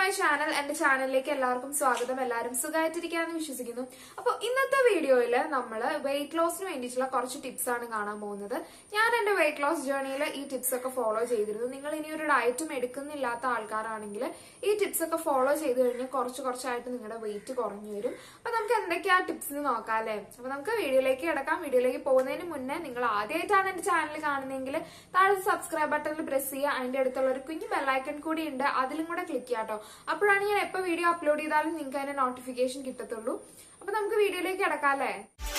my channel എന്റെ ചാനലിലേക്ക് എല്ലാവർക്കും സ്വാഗതം എല്ലാവരും സുഖമായിട്ടിരിക്കാന്ന് വിശ്വസിക്കുന്നു അപ്പോൾ ഇന്നത്തെ വീഡിയോയിൽ നമ്മൾ വെയിറ്റ് ലോസിന് വേണ്ടിയിട്ടുള്ള കുറച്ച് ടിപ്സ് ആണ് കാണാൻ പോകുന്നത് ഞാൻ എന്റെ വെയിറ്റ് ലോസ് ജേർണിയിൽ ഈ ടിപ്സ് ഒക്കെ ഫോളോ ചെയ്തിരുന്നു നിങ്ങൾ ഇനി ഒരു ഡയറ്റും എടുക്കുന്നില്ലാത്ത ആൾക്കാരാണെങ്കിൽ ഈ ടിപ്സ് ഒക്കെ ഫോളോ ചെയ്ത് കഴിഞ്ഞാൽ കുറച്ച് കുറച്ചായിട്ട് നിങ്ങളുടെ വെയിറ്റ് കുറഞ്ഞു വരും അപ്പൊ നമുക്ക് എന്തൊക്കെയാ ടിപ്സ് എന്ന് നോക്കാം അല്ലേ അപ്പൊ നമുക്ക് വീഡിയോയിലേക്ക് കിടക്കാം വീഡിയോയിലേക്ക് പോകുന്നതിന് മുന്നേ നിങ്ങൾ ആദ്യമായിട്ടാണ് എന്റെ ചാനൽ കാണുന്നതെങ്കിൽ താഴെ സബ്സ്ക്രൈബ് ബട്ടണിൽ പ്രസ് ചെയ്യുക അതിന്റെ അടുത്തുള്ള ഒരു കുഞ്ഞു ബെല്ലൈക്കൺ കൂടി ഉണ്ട് അതിലും കൂടെ ക്ലിക്ക് ചെയ്യാം കേട്ടോ അപ്പോഴാണ് ഞാൻ എപ്പോ വീഡിയോ അപ്ലോഡ് ചെയ്താലും നിങ്ങൾക്ക് അതിന്റെ നോട്ടിഫിക്കേഷൻ കിട്ടത്തുള്ളൂ അപ്പൊ നമുക്ക് വീഡിയോയിലേക്ക് കിടക്കാം അല്ലേ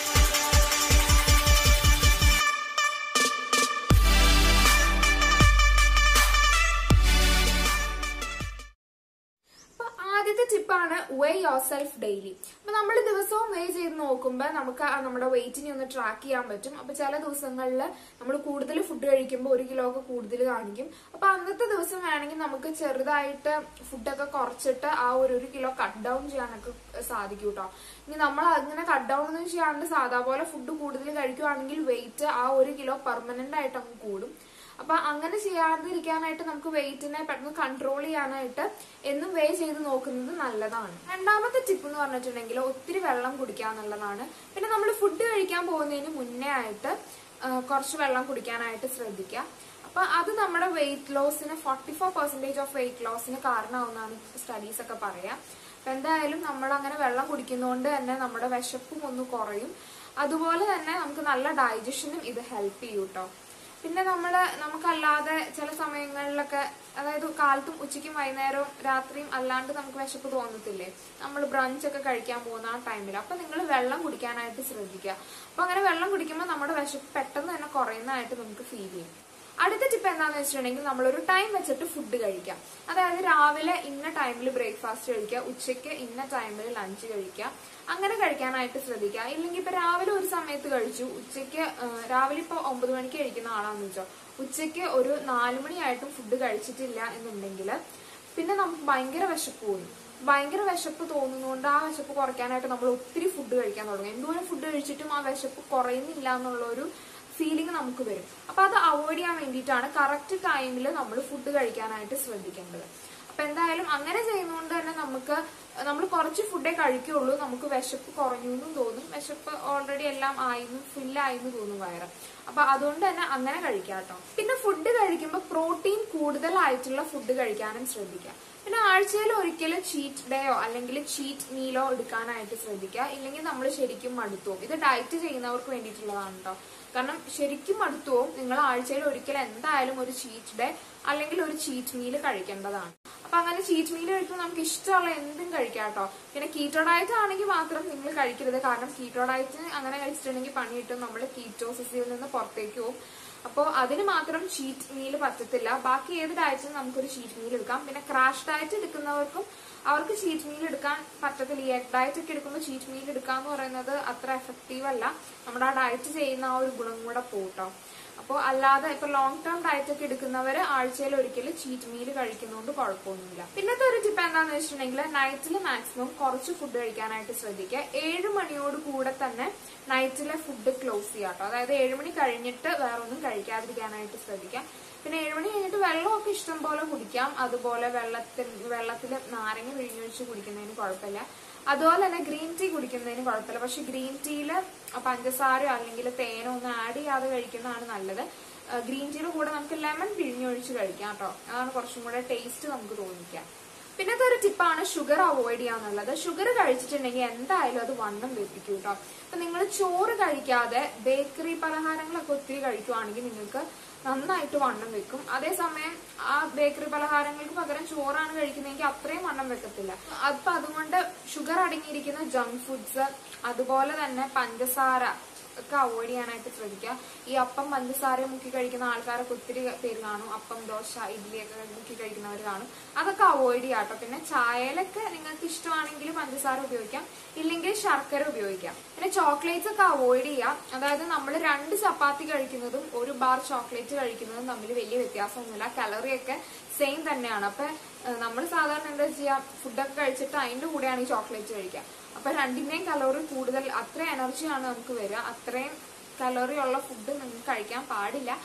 അപ്പൊ ആദ്യത്തെ ടിപ്പാണ് വേ യോർ സെൽഫ് ഡെയിലി അപ്പൊ നമ്മൾ ദിവസവും വേ ചെയ്ത് നോക്കുമ്പോൾ നമുക്ക് ആ നമ്മുടെ വെയിറ്റിനെ ഒന്ന് ട്രാക്ക് ചെയ്യാൻ പറ്റും അപ്പൊ ചില ദിവസങ്ങളിൽ നമ്മൾ കൂടുതൽ ഫുഡ് കഴിക്കുമ്പോൾ ഒരു കിലോ ഒക്കെ കൂടുതൽ കാണിക്കും അപ്പൊ അന്നത്തെ ദിവസം വേണമെങ്കിൽ നമുക്ക് ചെറുതായിട്ട് ഫുഡൊക്കെ കുറച്ചിട്ട് ആ ഒരു ഒരു കിലോ കട്ട് ഡൗൺ ചെയ്യാനൊക്കെ സാധിക്കും കേട്ടോ ഇനി നമ്മൾ അങ്ങനെ കട്ട് ഡൗൺ ഒന്നും ചെയ്യാണ്ട് സാധാ പോലെ ഫുഡ് കൂടുതൽ കഴിക്കുവാണെങ്കിൽ വെയിറ്റ് ആ ഒരു കിലോ പെർമനന്റ് ആയിട്ട് അങ്ങ് കൂടും അപ്പൊ അങ്ങനെ ചെയ്യാതിരിക്കാനായിട്ട് നമുക്ക് വെയിറ്റിനെ പെട്ടെന്ന് കൺട്രോൾ ചെയ്യാനായിട്ട് എന്നും വേ ചെയ്ത് നോക്കുന്നത് നല്ലതാണ് രണ്ടാമത്തെ ടിപ്പ് എന്ന് പറഞ്ഞിട്ടുണ്ടെങ്കിൽ ഒത്തിരി വെള്ളം കുടിക്കുക എന്നുള്ളതാണ് പിന്നെ നമ്മൾ ഫുഡ് കഴിക്കാൻ പോകുന്നതിന് മുന്നേ ആയിട്ട് ആ, കുറച്ച് വെള്ളം കുടിക്കാനായിട്ട് ശ്രദ്ധിക്കുക അപ്പൊ അത് നമ്മുടെ വെയിറ്റ് ലോസിന് forty four percentage of weight ലോസിന് കാരണമാവുന്നതാണ് സ്റ്റഡീസ് ഒക്കെ പറയാം അപ്പൊ എന്തായാലും നമ്മൾ അങ്ങനെ വെള്ളം കുടിക്കുന്നതുകൊണ്ട് തന്നെ നമ്മുടെ വിശപ്പും ഒന്ന് കുറയും അതുപോലെ തന്നെ നമുക്ക് നല്ല ഡൈജഷനും ഇത് ഹെൽപ്പ് ചെയ്യും കേട്ടോ പിന്നെ നമ്മള് നമുക്കല്ലാതെ ചില സമയങ്ങളിലൊക്കെ അതായത് കാലത്തും ഉച്ചയ്ക്കും വൈകുന്നേരവും രാത്രിയും അല്ലാണ്ട് നമുക്ക് വിശപ്പ് തോന്നത്തില്ലേ നമ്മൾ ബ്രഞ്ച് ഒക്കെ കഴിക്കാൻ പോകുന്ന ആ ടൈമിൽ അപ്പൊ നിങ്ങൾ വെള്ളം കുടിക്കാനായിട്ട് ശ്രദ്ധിക്കുക അപ്പൊ അങ്ങനെ വെള്ളം കുടിക്കുമ്പോൾ നമ്മുടെ വിശപ്പ് പെട്ടെന്ന് തന്നെ കുറയുന്നതായിട്ട് നമുക്ക് ഫീൽ ചെയ്യും അടുത്ത ടിപ്പ് എന്താണെന്ന് വെച്ചിട്ടുണ്ടെങ്കിൽ നമ്മളൊരു ടൈം വെച്ചിട്ട് ഫുഡ് കഴിക്കാം അതായത് രാവിലെ ഇന്ന ടൈമിൽ ബ്രേക്ക്ഫാസ്റ്റ് കഴിക്കുക ഉച്ചയ്ക്ക് ഇന്ന ടൈമിൽ ലഞ്ച് കഴിക്കുക അങ്ങനെ കഴിക്കാനായിട്ട് ശ്രദ്ധിക്കുക ഇല്ലെങ്കിൽ ഇപ്പൊ രാവിലെ ഒരു സമയത്ത് കഴിച്ചു ഉച്ചയ്ക്ക് ആ, രാവിലെ ഇപ്പൊ ഒമ്പത് മണിക്ക് കഴിക്കുന്ന ആളാന്ന് വെച്ചോ ഉച്ചയ്ക്ക് ഒരു നാലു മണിയായിട്ടും ഫുഡ് കഴിച്ചിട്ടില്ല എന്നുണ്ടെങ്കിൽ പിന്നെ നമുക്ക് ഭയങ്കര വിശപ്പ് തോന്നും ഭയങ്കര വിശപ്പ് തോന്നുന്നതുകൊണ്ട് ആ വിശപ്പ് കുറയ്ക്കാനായിട്ട് നമ്മൾ ഒത്തിരി ഫുഡ് കഴിക്കാൻ തുടങ്ങും എന്തോരം ഫുഡ് കഴിച്ചിട്ടും ആ വിശപ്പ് കുറയുന്നില്ല എന്നുള്ള ഒരു ഫീലിംഗ് നമുക്ക് വരും അപ്പൊ അത് അവോയ്ഡ് ചെയ്യാൻ വേണ്ടിയിട്ടാണ് കറക്റ്റ് ടൈമിൽ നമ്മൾ ഫുഡ് കഴിക്കാനായിട്ട് ശ്രദ്ധിക്കേണ്ടത് അപ്പൊ എന്തായാലും അങ്ങനെ ചെയ്യുന്നതുകൊണ്ട് തന്നെ നമുക്ക് നമ്മൾ കുറച്ച് ഫുഡേ കഴിക്കുള്ളൂ നമുക്ക് വിശപ്പ് കുറഞ്ഞു എന്നും തോന്നും വിശപ്പ് ഓൾറെഡി എല്ലാം ആയിരുന്നു ഫില്ലായിരുന്നു തോന്നും വയറ് അപ്പൊ അതുകൊണ്ട് തന്നെ അങ്ങനെ കഴിക്കാം കേട്ടോ പിന്നെ ഫുഡ് കഴിക്കുമ്പോൾ പ്രോട്ടീൻ കൂടുതലായിട്ടുള്ള ഫുഡ് കഴിക്കാനും ശ്രദ്ധിക്കാം പിന്നെ ആഴ്ചയിൽ ഒരിക്കലും ചീറ്റ് ഡേയോ അല്ലെങ്കിൽ ചീറ്റ് മീലോ എടുക്കാനായിട്ട് ശ്രദ്ധിക്കുക ഇല്ലെങ്കിൽ നമ്മൾ ശരിക്കും മടുത്തുപോകും ഇത് ഡയറ്റ് ചെയ്യുന്നവർക്ക് വേണ്ടിയിട്ടുള്ളതാണ് കേട്ടോ കാരണം ശരിക്കും മടുത്തുപോകും നിങ്ങൾ ആഴ്ചയിൽ ഒരിക്കൽ എന്തായാലും ഒരു ചീറ്റ് ഡേ അല്ലെങ്കിൽ ഒരു ചീറ്റ് മീൽ കഴിക്കേണ്ടതാണ് അപ്പൊ അങ്ങനെ ചീറ്റ് മീൽ കഴിക്കുമ്പോൾ നമുക്ക് ഇഷ്ടമുള്ള എന്തും കഴിക്കാം കേട്ടോ പിന്നെ കീറ്റോ ഡയറ്റ് ആണെങ്കിൽ മാത്രം നിങ്ങൾ കഴിക്കരുത് കാരണം കീറ്റോ ഡയറ്റ് അങ്ങനെ കഴിച്ചിട്ടുണ്ടെങ്കിൽ പണി കിട്ടും നമ്മൾ കീറ്റോസിസിൽ നിന്ന് പുറത്തേക്ക് പോകും അപ്പോൾ അതിന് മാത്രം ചീറ്റ് മീൽ പറ്റത്തില്ല ബാക്കി ഏത് ഡയറ്റിനും നമുക്കൊരു ചീറ്റ് മീൽ എടുക്കാം പിന്നെ ക്രാഷ് ഡയറ്റ് എടുക്കുന്നവർക്കും അവർക്ക് ചീറ്റ് മീൽ എടുക്കാൻ പറ്റത്തില്ല ഈ എഗ് ഡയറ്റ് ഒക്കെ എടുക്കുമ്പോൾ ചീറ്റ് മീൽ എടുക്കാന്ന് പറയുന്നത് അത്ര എഫക്റ്റീവ് അല്ല നമ്മുടെ ആ ഡയറ്റ് ചെയ്യുന്ന ആ ഒരു ഗുണം കൂടെ പോട്ടോ അപ്പോൾ അല്ലാതെ ഇപ്പൊ ലോങ് ടേം ഡയറ്റ് ഒക്കെ എടുക്കുന്നവര് ആഴ്ചയിൽ ഒരിക്കൽ ചീറ്റ് മീൽ കഴിക്കുന്നതുകൊണ്ട് കുഴപ്പമൊന്നുമില്ല പിന്നത്തെ ഒരു ടിപ്പ് എന്താണെന്ന് വെച്ചിട്ടുണ്ടെങ്കിൽ നൈറ്റിൽ മാക്സിമം കുറച്ച് ഫുഡ് കഴിക്കാനായിട്ട് ശ്രദ്ധിക്കുക ഏഴ് മണിയോട് കൂടെ തന്നെ നൈറ്റിലെ ഫുഡ് ക്ലോസ് ചെയ്യാം കേട്ടോ അതായത് ഏഴ് മണി കഴിഞ്ഞിട്ട് വേറെ ഒന്നും കഴിക്കാതിരിക്കാനായിട്ട് ശ്രദ്ധിക്കാം പിന്നെ ഏഴുമണി കഴിഞ്ഞിട്ട് വെള്ളമൊക്കെ ഇഷ്ടം പോലെ കുടിക്കാം അതുപോലെ വെള്ളത്തിൽ വെള്ളത്തിൽ നാരങ്ങ പിഴിഞ്ഞൊഴിച്ച് കുടിക്കുന്നതിന് കുഴപ്പമില്ല അതുപോലെ തന്നെ ഗ്രീൻ ടീ കുടിക്കുന്നതിന് കുഴപ്പമില്ല പക്ഷെ ഗ്രീൻ ടീയിൽ പഞ്ചസാരയോ അല്ലെങ്കിൽ തേനോ ഒന്നും ആഡ് ചെയ്യാതെ കഴിക്കുന്നതാണ് നല്ലത് ഗ്രീൻ ടീയുടെ കൂടെ നമുക്ക് ലെമൺ പിഴിഞ്ഞൊഴിച്ച് കഴിക്കാം കേട്ടോ അതാണ് കുറച്ചും കൂടെ ടേസ്റ്റ് നമുക്ക് തോന്നിക്കാം പിന്നത്തെ ഒരു ടിപ്പാണ് ഷുഗർ അവോയ്ഡ് ചെയ്യാന്നുള്ളത് ഷുഗർ കഴിച്ചിട്ടുണ്ടെങ്കിൽ എന്തായാലും അത് വണ്ണം വെപ്പിക്കും കേട്ടോ അപ്പൊ നിങ്ങൾ ചോറ് കഴിക്കാതെ ബേക്കറി പലഹാരങ്ങളൊക്കെ ഒത്തിരി കഴിക്കുവാണെങ്കിൽ നിങ്ങൾക്ക് നന്നായിട്ട് വണ്ണം വെക്കും അതേസമയം ആ ബേക്കറി പലഹാരങ്ങൾക്ക് പകരം ചോറാണ് കഴിക്കുന്നതെങ്കിൽ അത്രയും വണ്ണം വെക്കത്തില്ല അപ്പൊ അതുകൊണ്ട് ഷുഗർ അടങ്ങിയിരിക്കുന്ന ജങ്ക് ഫുഡ്സ് അതുപോലെ തന്നെ പഞ്ചസാര ഒക്കെ അവോയ്ഡ് ചെയ്യാനായിട്ട് ശ്രദ്ധിക്കുക ഈ അപ്പം പഞ്ചസാര മുക്കി കഴിക്കുന്ന ആൾക്കാരൊക്കെ ഒത്തിരി പേര് കാണും അപ്പം ദോശ ഇഡ്ഡലിയൊക്കെ മുക്കി കഴിക്കുന്നവർ കാണും അതൊക്കെ അവോയ്ഡ് ചെയ്യാം കേട്ടോ പിന്നെ ചായയിലൊക്കെ നിങ്ങൾക്ക് ഇഷ്ടമാണെങ്കിൽ പഞ്ചസാര ഉപയോഗിക്കാം ഇല്ലെങ്കിൽ ശർക്കര ഉപയോഗിക്കാം പിന്നെ ചോക്ലേറ്റ്സ് ഒക്കെ അവോയ്ഡ് ചെയ്യാം അതായത് നമ്മൾ രണ്ട് ചപ്പാത്തി കഴിക്കുന്നതും ഒരു ബാർ ചോക്ലേറ്റ് കഴിക്കുന്നതും തമ്മിൽ വലിയ വ്യത്യാസമൊന്നുമില്ല കലറിയൊക്കെ സെയിം തന്നെയാണ് അപ്പൊ നമ്മൾ സാധാരണ എന്താ ചെയ്യാ ഫുഡൊക്കെ കഴിച്ചിട്ട് അതിന്റെ കൂടെയാണ് ഈ ചോക്ലേറ്റ് കഴിക്കുക അപ്പൊ രണ്ടിന്റെയും കലോറി കൂടുതൽ അത്ര എനർജിയാണ് നമുക്ക് വരിക അത്രയും കലോറി ഉള്ള ഫുഡ് നിങ്ങൾക്ക് കഴിക്കാൻ പാടില്ല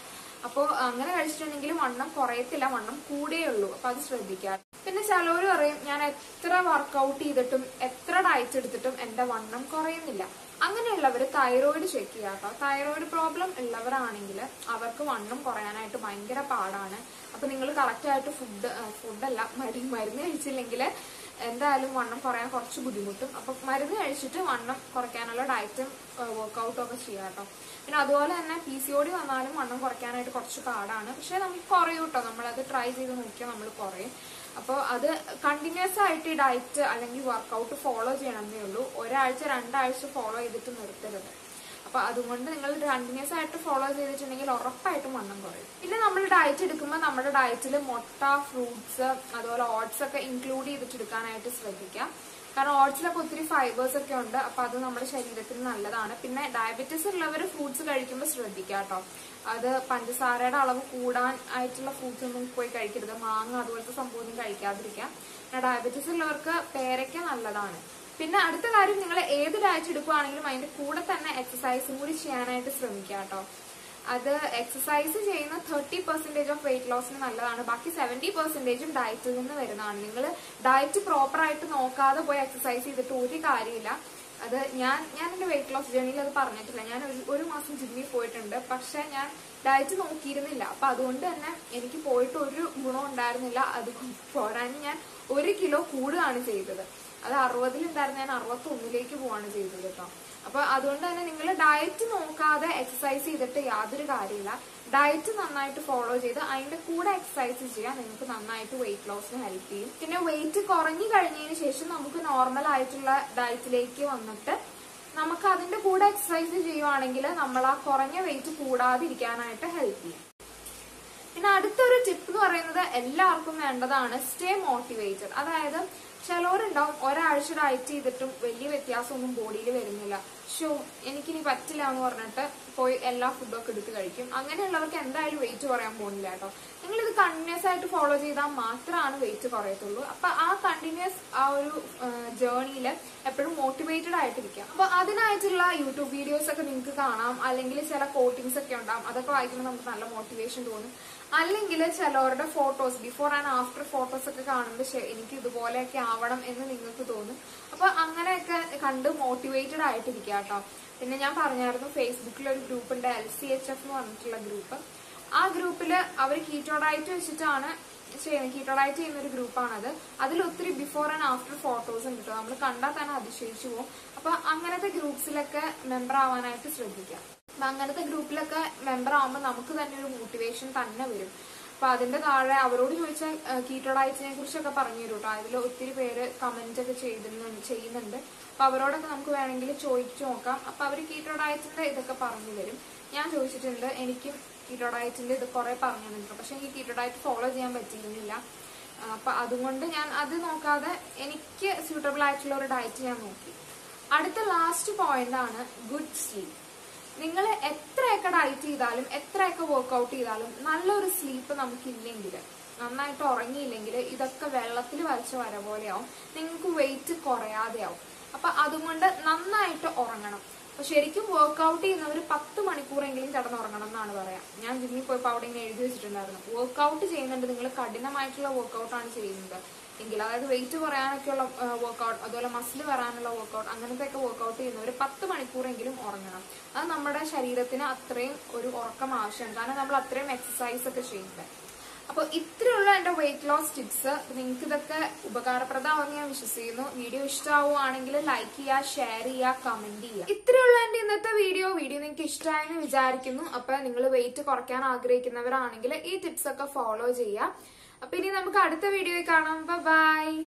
അപ്പോൾ അങ്ങനെ കഴിച്ചിട്ടുണ്ടെങ്കിൽ വണ്ണം കുറയത്തില്ല വണ്ണം കൂടേ ഉള്ളൂ അപ്പൊ അത് ശ്രദ്ധിക്കാം പിന്നെ ചിലവര് പറയും ഞാൻ എത്ര വർക്കൗട്ട് ചെയ്തിട്ടും എത്ര ഡയറ്റ് എടുത്തിട്ടും എന്റെ വണ്ണം കുറയുന്നില്ല അങ്ങനെയുള്ളവർ തൈറോയിഡ് ചെക്ക് ചെയ്യുക കേട്ടോ തൈറോയിഡ് പ്രോബ്ലം ഉള്ളവരാണെങ്കിൽ അവർക്ക് വണ്ണം കുറയാനായിട്ട് ഭയങ്കര പാടാണ് അപ്പൊ നിങ്ങൾ കറക്റ്റ് ആയിട്ട് ഫുഡ് ഫുഡല്ല മടി മരുന്ന് കഴിച്ചില്ലെങ്കിൽ എന്തായാലും വണ്ണം കുറയാൻ കുറച്ച് ബുദ്ധിമുട്ടും അപ്പൊ മരുന്ന് കഴിച്ചിട്ട് വണ്ണം കുറയ്ക്കാനുള്ള ഡയറ്റും വർക്കൗട്ടും ഒക്കെ ചെയ്യാം കേട്ടോ പിന്നെ അതുപോലെ തന്നെ പി സി ഒ ഡി വന്നാലും വണ്ണം കുറയ്ക്കാനായിട്ട് കുറച്ച് പാടാണ് പക്ഷെ നമുക്ക് കുറയും കേട്ടോ നമ്മളത് ട്രൈ ചെയ്ത് നോക്കിയാൽ നമ്മൾ കുറയും അപ്പോൾ അത് കണ്ടിന്യൂസ് ആയിട്ട് ഈ ഡയറ്റ് അല്ലെങ്കിൽ വർക്കൗട്ട് ഫോളോ ചെയ്യണമെന്നേ ഉള്ളൂ ഒരാഴ്ച രണ്ടാഴ്ച ഫോളോ ചെയ്തിട്ട് നിർത്തരുത് അപ്പൊ അതുകൊണ്ട് നിങ്ങൾ കണ്ടിന്യൂസ് ആയിട്ട് ഫോളോ ചെയ്തിട്ടുണ്ടെങ്കിൽ ഉറപ്പായിട്ടും വണ്ണം കുറയും പിന്നെ നമ്മൾ ഡയറ്റ് എടുക്കുമ്പോൾ നമ്മുടെ ഡയറ്റിൽ മുട്ട ഫ്രൂട്ട്സ് അതുപോലെ ഓട്സ് ഒക്കെ ഇൻക്ലൂഡ് ചെയ്തിട്ട് എടുക്കാനായിട്ട് ശ്രദ്ധിക്കാം കാരണം ഓട്സിലൊക്കെ ഒത്തിരി ഫൈബേഴ്സ് ഒക്കെ ഉണ്ട് അപ്പൊ അത് നമ്മുടെ ശരീരത്തിന് നല്ലതാണ് പിന്നെ ഡയബറ്റീസ് ഉള്ളവർ ഫ്രൂട്ട്സ് കഴിക്കുമ്പോൾ ശ്രദ്ധിക്കുക കേട്ടോ അത് പഞ്ചസാരയുടെ അളവ് കൂടാൻ ആയിട്ടുള്ള ഫ്രൂട്ട്സ് ഒന്നും പോയി കഴിക്കരുത് മാങ്ങ അതുപോലത്തെ സംഭവം ഒന്നും കഴിക്കാതിരിക്കാം പിന്നെ ഡയബറ്റീസ് ഉള്ളവർക്ക് പേരയ്ക്ക നല്ലതാണ് പിന്നെ അടുത്ത കാര്യം നിങ്ങൾ ഏത് ഡയറ്റ് എടുക്കുവാണെങ്കിലും അതിന്റെ കൂടെ തന്നെ എക്സസൈസും കൂടി ചെയ്യാനായിട്ട് ശ്രമിക്കുക കേട്ടോ അത് എക്സസൈസ് ചെയ്യുന്ന തേർട്ടി പെർസെന്റേജ് ഓഫ് വെയിറ്റ് ലോസിന് നല്ലതാണ് ബാക്കി സെവന്റി പെർസെന്റേജും ഡയറ്റിൽ നിന്ന് വരുന്നതാണ് നിങ്ങൾ ഡയറ്റ് പ്രോപ്പർ ആയിട്ട് നോക്കാതെ പോയി എക്സസൈസ് ചെയ്തിട്ട് ഒരു കാര്യമില്ല അത് ഞാൻ ഞാൻ എന്റെ വെയിറ്റ് ലോസ് ജേണിയിൽ അത് പറഞ്ഞിട്ടില്ല ഞാൻ ഒരു ഒരു മാസം ജിമ്മിൽ പോയിട്ടുണ്ട് പക്ഷെ ഞാൻ ഡയറ്റ് നോക്കിയിരുന്നില്ല അപ്പൊ അതുകൊണ്ട് തന്നെ എനിക്ക് പോയിട്ട് ഒരു ഗുണം ഉണ്ടായിരുന്നില്ല അത് പോരാൻ ഞാൻ ഒരു കിലോ കൂടുകയാണ് ചെയ്തത് അത് അറുപതിലുണ്ടായിരുന്ന ഞാൻ അറുപത്തി ഒന്നിലേക്ക് പോവാണ് ചെയ്തത് കേട്ടോ അപ്പൊ അതുകൊണ്ട് തന്നെ നിങ്ങൾ ഡയറ്റ് നോക്കാതെ എക്സസൈസ് ചെയ്തിട്ട് യാതൊരു കാര്യമില്ല ഡയറ്റ് നന്നായിട്ട് ഫോളോ ചെയ്ത് അതിന്റെ കൂടെ എക്സസൈസ് ചെയ്യാൻ നിങ്ങൾക്ക് നന്നായിട്ട് വെയിറ്റ് ലോസിന് ഹെൽപ്പ് ചെയ്യും പിന്നെ വെയിറ്റ് കുറഞ്ഞു കഴിഞ്ഞതിന് ശേഷം നമുക്ക് നോർമൽ ആയിട്ടുള്ള ഡയറ്റിലേക്ക് വന്നിട്ട് നമുക്ക് അതിന്റെ കൂടെ എക്സസൈസ് ചെയ്യുവാണെങ്കിൽ നമ്മൾ ആ കുറഞ്ഞ വെയിറ്റ് കൂടാതിരിക്കാനായിട്ട് ഹെൽപ്പ് ചെയ്യും പിന്നെ അടുത്തൊരു ടിപ്പ് എന്ന് പറയുന്നത് എല്ലാവർക്കും വേണ്ടതാണ് സ്റ്റേ മോട്ടിവേറ്റഡ് അതായത് ചിലവരുണ്ടാവും ഒരാഴ്ച ഡയറ്റ് ചെയ്തിട്ടും വലിയ വ്യത്യാസമൊന്നും ബോഡിയിൽ വരുന്നില്ല ഷോ എനിക്കിനി പറ്റില്ല എന്ന് പറഞ്ഞിട്ട് പോയി എല്ലാ ഫുഡും ഒക്കെ എടുത്ത് കഴിക്കും അങ്ങനെയുള്ളവർക്ക് എന്തായാലും വെയിറ്റ് കുറയാൻ പോകുന്നില്ല കേട്ടോ നിങ്ങൾ ഇത് കണ്ടിന്യൂസ് ആയിട്ട് ഫോളോ ചെയ്താൽ മാത്രമാണ് വെയിറ്റ് കുറയത്തുള്ളൂ അപ്പൊ ആ കണ്ടിന്യൂസ് ആ ഒരു ജേർണിയിൽ എപ്പോഴും മോട്ടിവേറ്റഡ് ആയിട്ടിരിക്കാം അപ്പൊ അതിനായിട്ടുള്ള യൂട്യൂബ് വീഡിയോസ് ഒക്കെ നിങ്ങൾക്ക് കാണാം അല്ലെങ്കിൽ ചില കോട്ടിങ്സ് ഒക്കെ ഉണ്ടാവും അതൊക്കെ വായിക്കുമ്പോൾ നമുക്ക് നല്ല മോട്ടിവേഷൻ തോന്നും അല്ലെങ്കിൽ ചിലവരുടെ photos before and after photos ഒക്കെ കാണുമ്പോൾ ശരി, എനിക്ക് ഇതുപോലെയൊക്കെ ആവണം എന്ന് നിങ്ങൾക്ക് തോന്നും അപ്പൊ അങ്ങനെയൊക്കെ കണ്ട് മോട്ടിവേറ്റഡ് ആയിട്ടിരിക്കുക കേട്ടോ പിന്നെ ഞാൻ പറഞ്ഞായിരുന്നു ഫേസ്ബുക്കിൽ ഒരു ഗ്രൂപ്പ് ഉണ്ട് എൽ സി എച്ച് എഫ് എന്ന് പറഞ്ഞിട്ടുള്ള ഗ്രൂപ്പ് ആ ഗ്രൂപ്പിൽ അവർ കീറ്റോ ഡയറ്റ് വെച്ചിട്ടാണ് ചെയ്യുന്നത് കീറ്റോ ഡയറ്റ് ചെയ്യുന്ന ഒരു ഗ്രൂപ്പാണത് അതിൽ ഒത്തിരി ബിഫോർ ആൻഡ് ആഫ്റ്റർ ഫോട്ടോസ് ഉണ്ട് കേട്ടോ നമ്മൾ കണ്ടാൽ തന്നെ അതിശയിച്ചു പോകും അപ്പൊ അങ്ങനത്തെ ഗ്രൂപ്പ്സിലൊക്കെ മെമ്പർ ആവാനായിട്ട് ശ്രദ്ധിക്കാം അപ്പൊ അങ്ങനത്തെ ഗ്രൂപ്പിലൊക്കെ മെമ്പർ ആവുമ്പോൾ നമുക്ക് തന്നെ ഒരു മോട്ടിവേഷൻ തന്നെ വരും അപ്പൊ അതിന്റെ താഴെ അവരോട് ചോദിച്ചാൽ കീറ്റോ ഡയറ്റിനെ കുറിച്ചൊക്കെ പറഞ്ഞു തരും കേട്ടോ അതിൽ ഒത്തിരി പേര് കമന്റ് ഒക്കെ ചെയ്തിരുന്നുണ്ട് ചെയ്യുന്നുണ്ട് അപ്പൊ അവരോടൊക്കെ നമുക്ക് വേണമെങ്കിൽ ചോദിച്ചു നോക്കാം അപ്പൊ അവർ കീറ്റോ ഡയറ്റിന്റെ ഇതൊക്കെ പറഞ്ഞു തരും ഞാൻ ചോദിച്ചിട്ടുണ്ട് എനിക്കും കീറ്റോ ഡയറ്റിന്റെ ഇത് കുറെ പറഞ്ഞു തന്നിട്ടുണ്ട് പക്ഷെ എനിക്ക് കീറ്റോ ഡയറ്റ് ഫോളോ ചെയ്യാൻ പറ്റിയിരുന്നില്ല ആ, അപ്പൊ അതുകൊണ്ട് ഞാൻ അത് നോക്കാതെ എനിക്ക് സ്യൂട്ടബിൾ ആയിട്ടുള്ള ഒരു ഡയറ്റ് ഞാൻ നോക്കി അടുത്ത ലാസ്റ്റ് പോയിന്റ് ആണ് ഗുഡ് സ്ലീപ്പ് നിങ്ങൾ എത്രയൊക്കെ ഡയറ്റ് ചെയ്താലും എത്രയൊക്കെ വർക്ക്ഔട്ട് ചെയ്താലും നല്ലൊരു സ്ലീപ്പ് നമുക്കില്ലെങ്കിൽ നന്നായിട്ട് ഉറങ്ങിയില്ലെങ്കിൽ ഇതൊക്കെ വെള്ളത്തിൽ വരച്ച വര പോലെയാവും നിങ്ങൾക്ക് വെയിറ്റ് കുറയാതെയാവും അപ്പൊ അതുകൊണ്ട് നന്നായിട്ട് ഉറങ്ങണം അപ്പൊ ശരിക്കും വർക്ക്ഔട്ട് ചെയ്യുന്നവർ പത്ത് മണിക്കൂറെങ്കിലും കിടന്നുറങ്ങണം എന്നാണ് പറയാം ഞാൻ ജിമ്മിൽ പോയപ്പോൾ അവിടെ ഇങ്ങനെ എഴുതി വെച്ചിട്ടുണ്ടായിരുന്നു വർക്ക്ഔട്ട് ചെയ്യുന്നുണ്ട് നിങ്ങൾ കഠിനമായിട്ടുള്ള വർക്ക്ഔട്ടാണ് ചെയ്യുന്നത് എങ്കിൽ അതായത് വെയിറ്റ് കുറയാനൊക്കെയുള്ള വർക്ക്ഔട്ട് അതുപോലെ മസിൽ വരാനുള്ള വർക്ക്ഔട്ട് അങ്ങനത്തെ ഒക്കെ വർക്ക്ഔട്ട് ചെയ്യുന്നവർ പത്ത് മണിക്കൂറെങ്കിലും ഉറങ്ങണം അത് നമ്മുടെ ശരീരത്തിന് അത്രയും ഒരു ഉറക്കം ആവശ്യമാണ് കാരണം നമ്മൾ അത്രയും എക്സസൈസ് ഒക്കെ ചെയ്യുന്നത് അപ്പൊ ഇത്രയുള്ള എന്റെ വെയിറ്റ് ലോസ് ടിപ്സ് നിങ്ങൾക്ക് ഇതൊക്കെ ഉപകാരപ്രദമാണെന്ന് ഞാൻ വിശ്വസിക്കുന്നു വീഡിയോ ഇഷ്ടമാവുകയാണെങ്കിൽ ലൈക്ക് ചെയ്യുക ഷെയർ ചെയ്യുക കമന്റ് ചെയ്യുക ഇത്രയുള്ള എന്റെ ഇന്നത്തെ വീഡിയോ വീഡിയോ നിങ്ങൾക്ക് ഇഷ്ടമായെന്ന് വിചാരിക്കുന്നു അപ്പൊ നിങ്ങൾ വെയിറ്റ് കുറയ്ക്കാൻ ആഗ്രഹിക്കുന്നവരാണെങ്കിൽ ഈ ടിപ്സ് ഒക്കെ ഫോളോ ചെയ്യുക അപ്പൊ ഇനി നമുക്ക് അടുത്ത വീഡിയോയിൽ കാണാം ബൈ